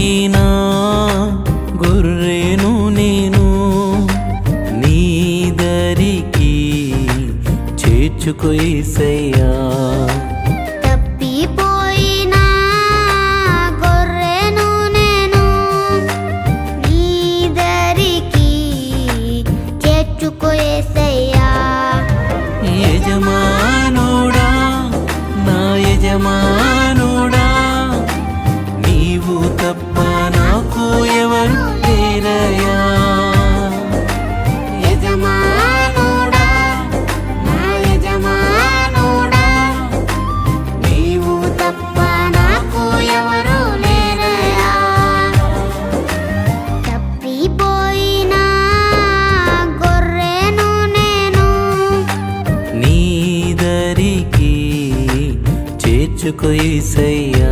తప్పిపోయినా గొర్రెను నేను నీ దరికి చేర్చుకో యేసయ్యా తప్పిపోయినా గొర్రెను నేను నీ దరికి చేర్చుకో యేసయ్యా యజమానుడా నా యజమానుడా నీవు తప్ప నాకు ఎవరు లేరయ్యా యజమానుడా నా యజమానుడా నీవు తప్ప నాకు ఎవరు లేరయ్యా తప్పిపోయినా గొర్రెను నేను నీ దరికి చేర్చుకో యేసయ్యా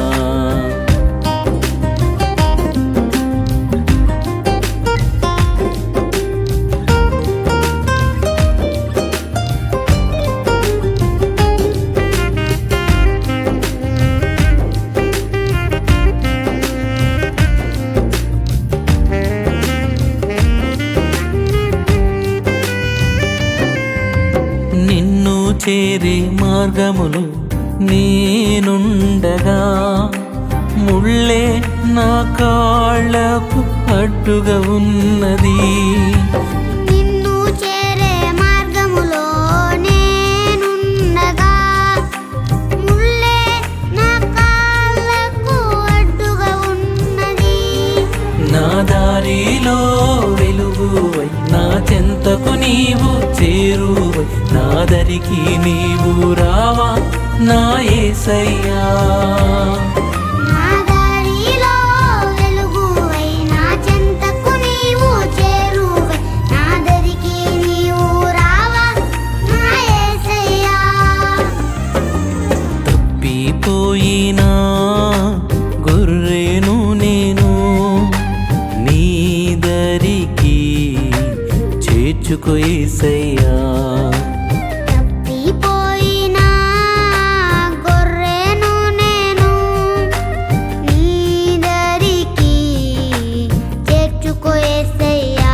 నిన్ను చేరే మార్గములు నేనుండగా ముళ్ళే నా కాళ్ళకు అడ్డుగా ఉన్నది నిన్ను చేరే మార్గములో నేనుండగా ముల్లే నా కాళ్ళకు అడ్డుగా ఉన్నది నా దారిలో వెలుగువై నా చెంతకు నీవు చేరువై నా దరికి నీవు రావా నా ఏసయ్యా నా దారిలో వెలుగువై నా చెంతకు నీవు చేరువై నా దరికి నీవు రావా నా యేసయ్యా తప్పిపోయినా గొర్రెను నేను నీ దరికి చేర్చుకో యేసయ్యా తప్పిపోయినా గొర్రెను నేను నీ దరికి చేర్చుకో యేసయ్యా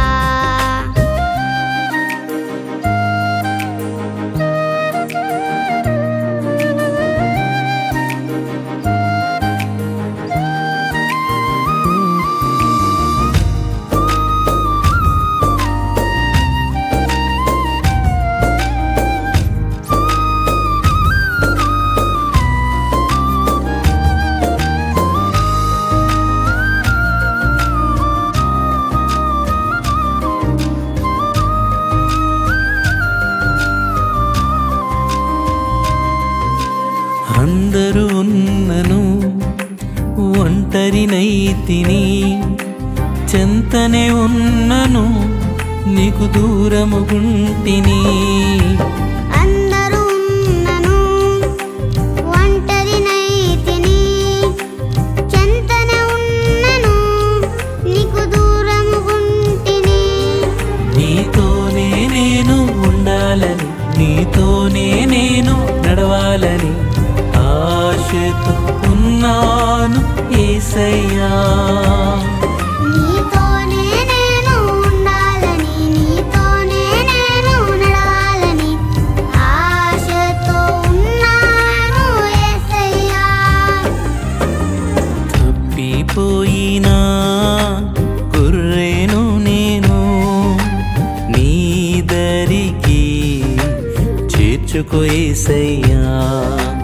అందరూ ఉన్నను ఒంటరినైతిని చెంతనే ఉన్నను నీకు దూరము గుంటిని అందరూ ఉన్నను ఒంటరినైతిని చెంతనే ఉన్నను నీకు దూరముగుంటిని నీతోనే నేను ఉండాలని నీతోనే నేను నడవాలని ఆశతో ఉన్నాను ఏసయ్యా నీతోనే నేను ఉండాలని నీతోనే నేను నడవాలని ఆశతో ఉన్నాను యేసయ్యా తప్పిపోయినా కుర్రేను నేను నీ దరికి చేర్చుకో ఏసయ్యా